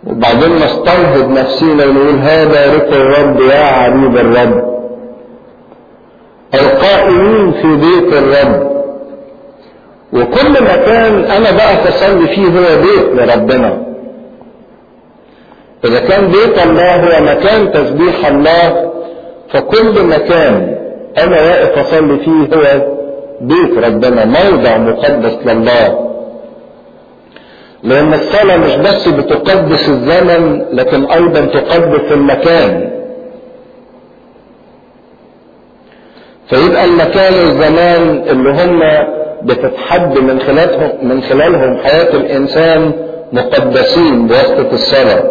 وبعدين نستنهض نفسينا ونقول هذا رق الرب يا عبيد الرب القائمين في بيت الرب وكل مكان انا بقى اصلي فيه هو بيت لربنا اذا كان بيت الله هو مكان تسبيح الله فكل مكان انا واقف اصلي فيه هو بيت ربنا موضع مقدس لله لان الصلاة مش بس بتقدس الزمن لكن ايضا تقدس المكان فيبقى المكان والزمان اللي هم بتتحد من خلالهم من خلالهم حياة الانسان مقدسين بواسطة الصلاة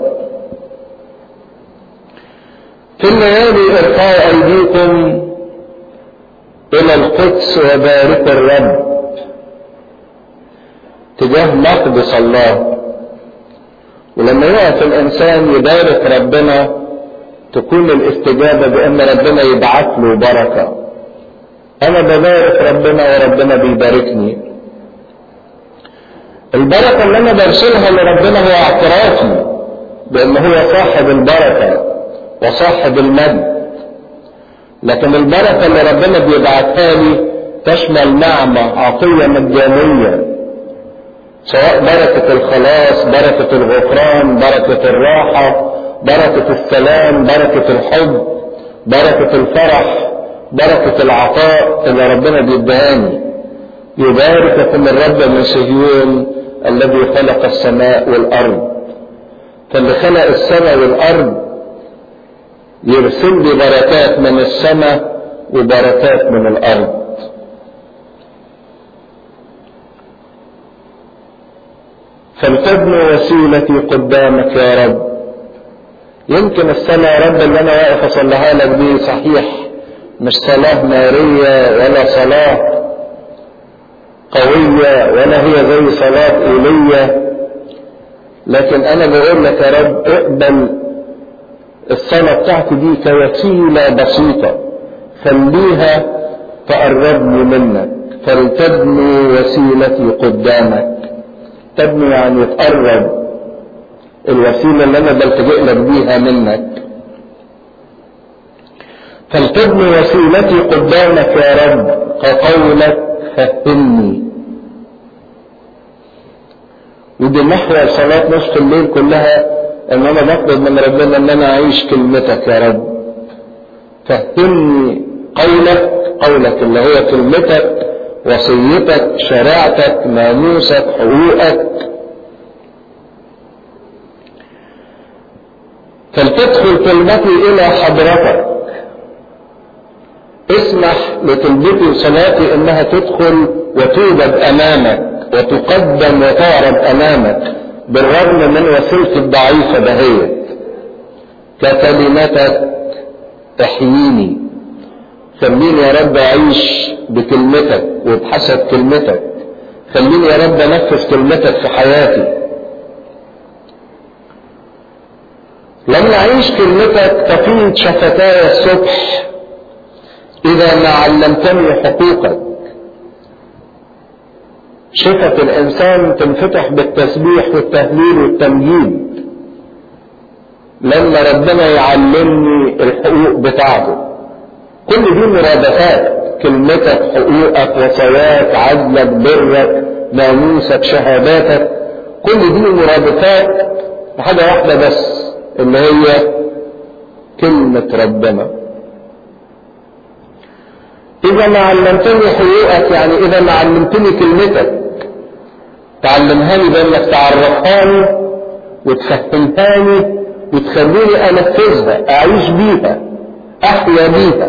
في الليالي ارفعوا ايديكم الى القدس وباركوا الرب تجاه مقدس الله ولما يقف الانسان يبارك ربنا تكون الاستجابة بان ربنا يبعث له بركة انا ببارك ربنا وربنا بيباركني البركة اللي انا برسلها لربنا هو اعترافي بان هو صاحب البركة وصاحب المجد لكن البركة اللي ربنا بيبعتها لي تشمل نعمة عطية مجانية سواء بركة الخلاص بركة الغفران بركة الراحة بركة السلام بركة الحب بركة الفرح بركة العطاء اللي ربنا بيدهاني يبارككم الرب من صهيون الذي خلق السماء والأرض فاللي خلق السماء والأرض يرسل لي بركات من السماء وبركات من الأرض فلتبني وسيلتي قدامك يا رب يمكن الصلاة يا رب اللي أنا واقف أصليها لك دي صحيح مش صلاة نارية ولا صلاة قوية ولا هي زي صلاة إيلية لكن أنا بقول لك يا رب اقبل الصلاة بتاعتي دي كوسيلة بسيطة خليها تقربني منك فلتبني وسيلتي قدامك تبني يعني تقرب الوسيلة اللي أنا بلتجئ لك بيها منك فلتبني وسيلتي قدامك يا رب كقولك فهمني ودي محور صلاة نصف الليل كلها ان انا بطلب من ربنا ان انا اعيش كلمتك يا رب فهمني قولك قولك اللي هو كلمتك وصيتك شريعتك ناموسك حقوقك فلتدخل كلمتي الى حضرتك اسمح لطلبتي وصلاتي انها تدخل وتوجد امامك وتقدم وتعرض امامك بالرغم من وسيلتي الضعيفة دهيت ككلمتك تحييني خليني يا رب اعيش بكلمتك وبحسب كلمتك خليني يا رب انفذ كلمتك في حياتي لما اعيش كلمتك تفيض شفتاي الصبح اذا ما علمتني حقوقك شفة الانسان تنفتح بالتسبيح والتهليل والتمجيد لما ربنا يعلمني الحقوق بتاعته كل دي مرادفات كلمتك حقوقك وصاياك عدلك برك ناموسك شهاداتك كل دي مرادفات لحاجة واحدة بس اللي هي كلمة ربنا إذا ما علمتني حقوقك يعني إذا ما علمتني كلمتك تعلمها لي بأنك تعرفهاني وتفهمهاني وتخليني أنفذها أعيش بيها أحيا بيها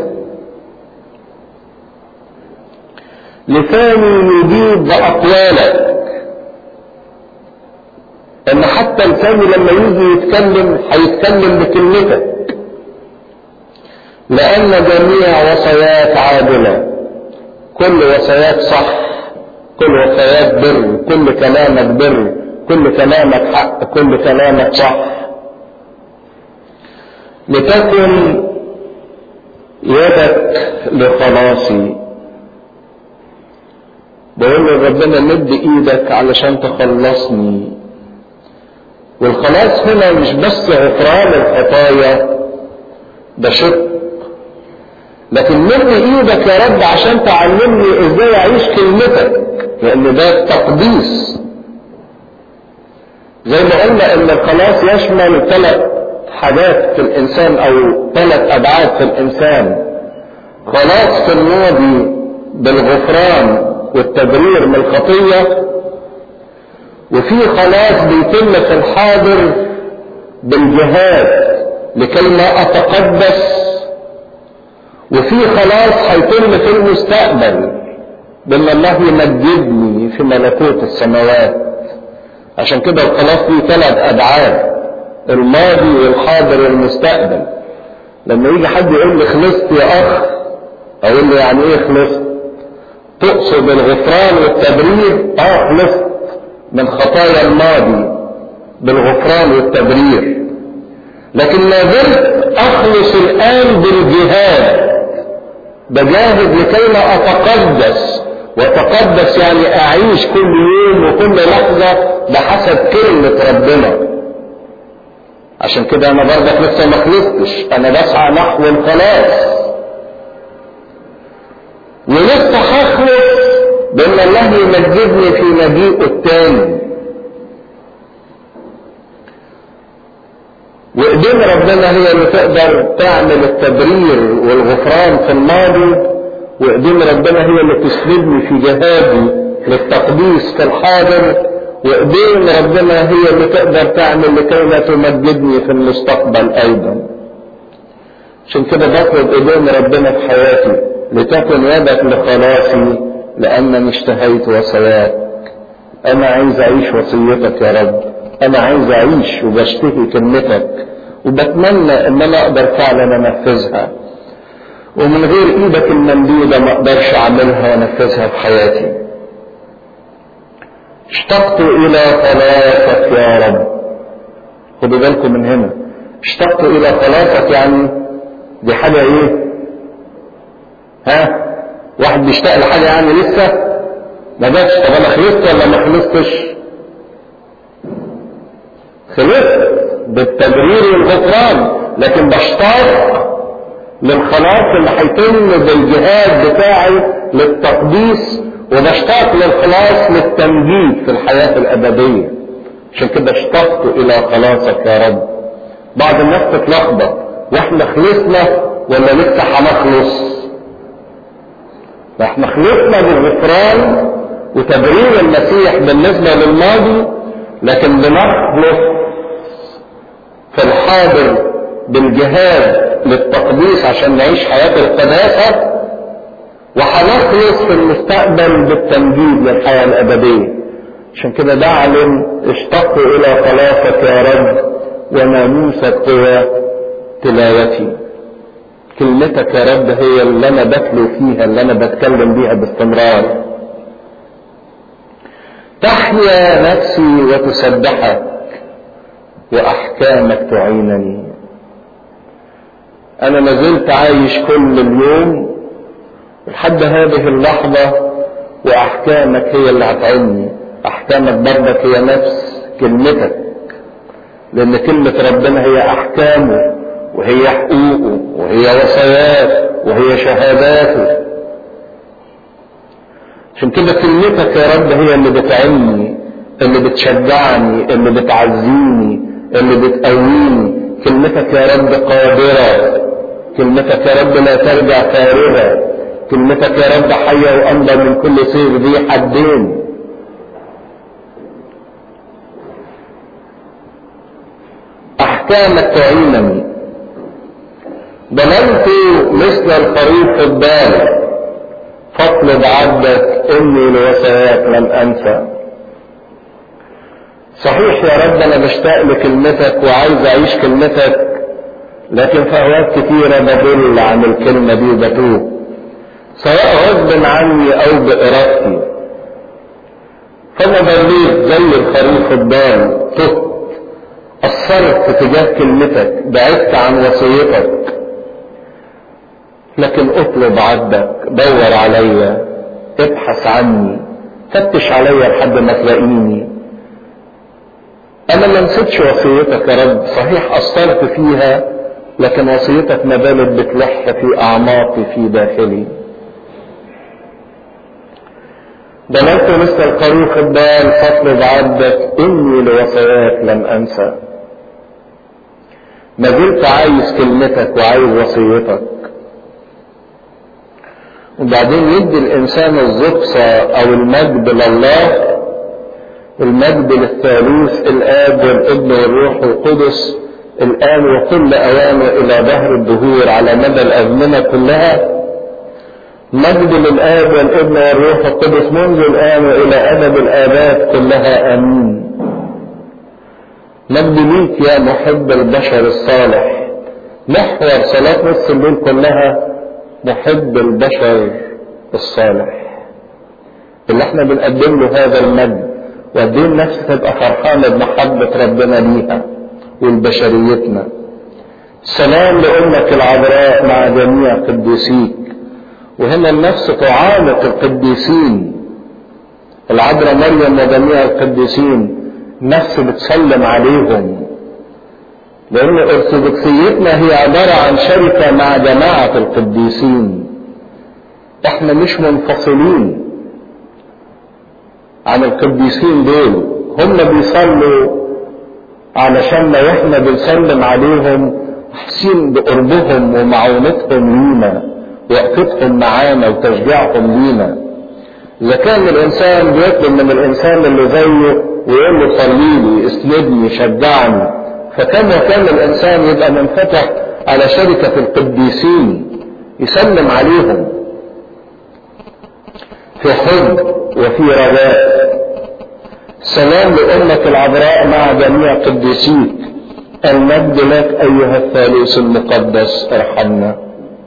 لساني يجيب بأقوالك ان حتى لساني لما يجي يتكلم هيتكلم بكلمتك لان جميع وصاياك عادلة كل وصاياك صح كل وصاياك بر كل كلامك بر كل كلامك حق كل كلامك صح لتكن يدك لخلاصي بقول لربنا مد ايدك علشان تخلصني والخلاص هنا مش بس غفران الخطايا ده شق لكن مد ايدك يا رب عشان تعلمني ازاي اعيش كلمتك لان ده التقديس زي ما قلنا ان الخلاص يشمل ثلاث حاجات في الانسان او ثلاث ابعاد في الانسان خلاص في الماضي بالغفران والتبرير من الخطيه وفي خلاص بيتم في الحاضر بالجهاد لكي ما اتقدس وفي خلاص هيتم في المستقبل بان الله يمجدني في ملكوت السماوات عشان كده الخلاص ليه ثلاث ابعاد الماضي والحاضر والمستقبل لما يجي حد يقول لي خلصت يا اخ اقول له يعني ايه خلصت تقصد الغفران والتبرير اه خلصت من خطايا الماضي بالغفران والتبرير لكن ما زلت اخلص الان بالجهاد بجاهد لكي لا اتقدس وتقدس يعني اعيش كل يوم وكل لحظة بحسب كلمة ربنا عشان كده انا برضك لسه ما خلصتش انا بسعى نحو الخلاص ولسه هخلص بان الله يمجدني في مجيئه التاني وايدين ربنا هي اللي تقدر تعمل التبرير والغفران في الماضي وايدين ربنا هي اللي تسندني في جهادي للتقديس في الحاضر وايدين ربنا هي اللي تقدر تعمل لكي لا تمجدني في المستقبل ايضا عشان كده بطلب ايدين ربنا في حياتي لتكن يدك لخلاصي لانني اشتهيت وصاياك انا عايز اعيش وصيتك يا رب انا عايز اعيش وبشتهي كلمتك وبتمنى ان انا اقدر فعلا انفذها ومن غير ايدك الممدودة ما اقدرش اعملها وانفذها في حياتي اشتقت الى خلاصك يا رب خدوا بالكم من هنا اشتقت الى خلاصك يعني دي حاجة ايه ها واحد بيشتاق لحاجة يعني لسه ما جاتش طب انا خلصت ولا ما خلصتش خلصت بالتبرير والغفران لكن بشتاق للخلاص اللي هيتم بالجهاد بتاعي للتقديس وبشتاق للخلاص للتمجيد في الحياة الأبدية عشان كده اشتقت إلى خلاصك يا رب بعض الناس تتلخبط واحنا خلصنا ولا لسه هنخلص احنا خلصنا بالغفران وتبرير المسيح بالنسبة للماضي لكن بنخلص في الحاضر بالجهاد للتقديس عشان نعيش حياة القداسة وهنخلص في المستقبل بالتمجيد للحياة الأبدية عشان كده ده علم اشتقت إلى خلاصك يا رب وناموسك هو تلاوتي كلمتك يا رب هي اللي أنا بتلو فيها اللي أنا بتكلم بيها باستمرار تحيا نفسي وتسبحك وأحكامك تعينني أنا ما زلت عايش كل اليوم لحد هذه اللحظة وأحكامك هي اللي هتعيني أحكامك برضك هي نفس كلمتك لأن كلمة ربنا هي أحكامه وهي حقوقه وهي وصاياته وهي شهاداته عشان كده كلمتك يا رب هي اللي بتعني اللي بتشجعني اللي بتعزيني اللي بتقويني كلمتك يا رب قادرة كلمتك يا رب لا ترجع فارغة كلمتك يا رب حية وأمضى من كل سيف ذي حدين أحكامك تعينني ضللت مثل الخريف في الدار فاطلب عبدك اني لوصاياك لم انسى صحيح يا رب انا بشتاق لكلمتك وعايز اعيش كلمتك لكن في اوقات كتيرة بضل عن الكلمة دي وبتوب سواء غصب عني او بارادتي فانا ضليت زي الخريف الضال تهت قصرت تجاه كلمتك بعدت عن وصيتك لكن اطلب عبدك دور عليا ابحث عني فتش عليا لحد ما تلاقيني انا ما نسيتش وصيتك يا رب صحيح قصرت فيها لكن وصيتك ما زالت بتلح في اعماقي في داخلي ظللت مثل الخروف الضال فاطلب عبدك اني لوصاياك لم انسى ما زلت عايز كلمتك وعايز وصيتك وبعدين يدي الانسان الزقصة او المجد لله المجد للثالوث الاب والابن والروح القدس الان وكل اوامر الى دهر الدهور على مدى الازمنة كلها مجد للاب والابن والروح القدس منذ الان والى ابد الاباد كلها امين مجد ليك يا محب البشر الصالح محور صلاة نص الليل كلها محب البشر الصالح اللي احنا بنقدم له هذا المجد وقد ايه النفس تبقى فرحانة بمحبة ربنا ليها ولبشريتنا سلام لأمك العذراء مع جميع قديسيك وهنا النفس تعانق القديسين العذراء مريم وجميع القديسين نفس بتسلم عليهم لأن أرثوذكسيتنا هي عبارة عن شركة مع جماعة القديسين احنا مش منفصلين عن القديسين دول هم بيصلوا علشان واحنا بنسلم عليهم حاسين بقربهم ومعونتهم لينا وقفتهم معانا وتشجيعهم لينا اذا كان الانسان بيطلب من الانسان اللي زيه ويقول له صلي لي اسندني شجعني فكم وكان الانسان يبقى منفتح على شركة القديسين يسلم عليهم في حب وفي رجاء سلام لأمك العذراء مع جميع قديسيك المجد لك أيها الثالوث المقدس ارحمنا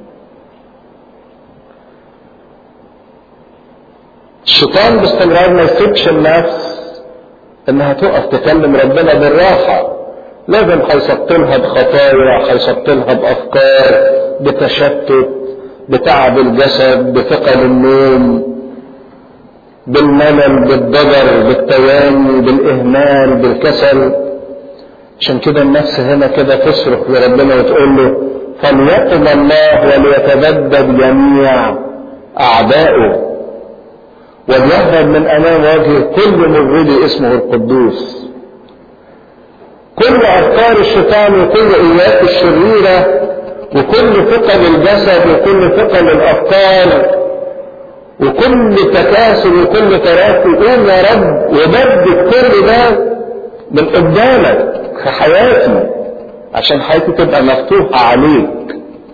الشيطان باستمرار ما يسيبش النفس انها تقف تكلم ربنا بالراحة لازم هيسطلها بخطايا هيسطلها بافكار بتشتت بتعب الجسد بثقل النوم بالملل بالضجر بالتواني بالاهمال بالكسل عشان كده النفس هنا كده تصرخ لربنا وتقول له فليقم الله وليتبدد جميع اعدائه وليهرب من امام وجهه كل مبغض اسمه القدوس كل افكار الشيطان وكل ايات الشريره وكل ثقل الجسد وكل ثقل الافكار وكل تكاسل وكل تراخي قول يا رب وبدد كل ده من قدامك في حياتي عشان حياتي تبقى مفتوحة عليك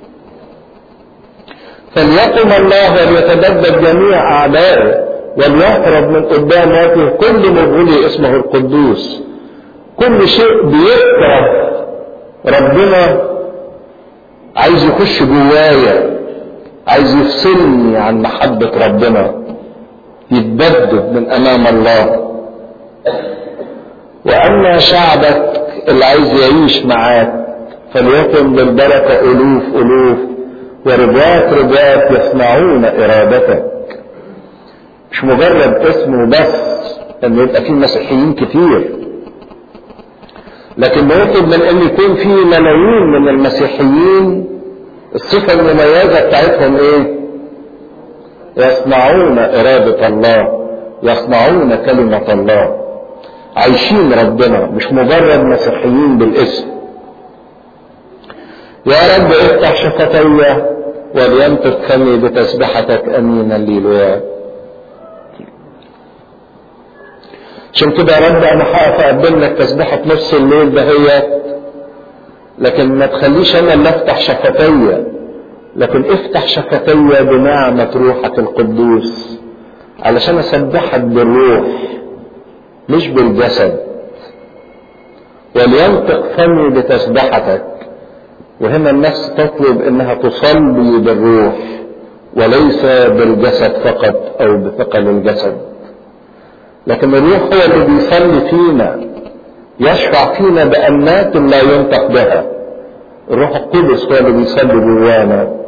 فليقم الله وليتبدد جميع أعدائه وليهرب من قدام وجهه كل مبغض اسمه القدوس كل شيء بيكره ربنا عايز يخش جوايا عايز يفصلني عن محبة ربنا يتبدد من أمام الله وأما شعبك اللي عايز يعيش معاك فليكن بالبركة ألوف ألوف ورباط رباط يصنعون إرادتك مش مجرد اسمه بس ان يبقى فيه مسيحيين كتير لكن بيطلب من ان يكون في ملايين من المسيحيين الصفة المميزة بتاعتهم ايه يصنعون ارادة الله يصنعون كلمة الله عايشين ربنا مش مجرد مسيحيين بالاسم يا رب افتح شفتي ولينطق فمي بتسبحتك امينا لي لوياك عشان كده يا رب انا هقف اقدم لك تسبيحه نص الليل دهيت لكن ما تخليش انا اللي افتح شفتي لكن افتح شفتي بنعمة روحك القدوس علشان اسبحك بالروح مش بالجسد ولينطق فمي بتسبحتك وهنا النفس تطلب انها تصلي بالروح وليس بالجسد فقط او بثقل الجسد لكن الروح هو اللي بيصلي فينا يشفع فينا بأنات لا ينطق بها الروح القدس هو اللي بيصلي جوانا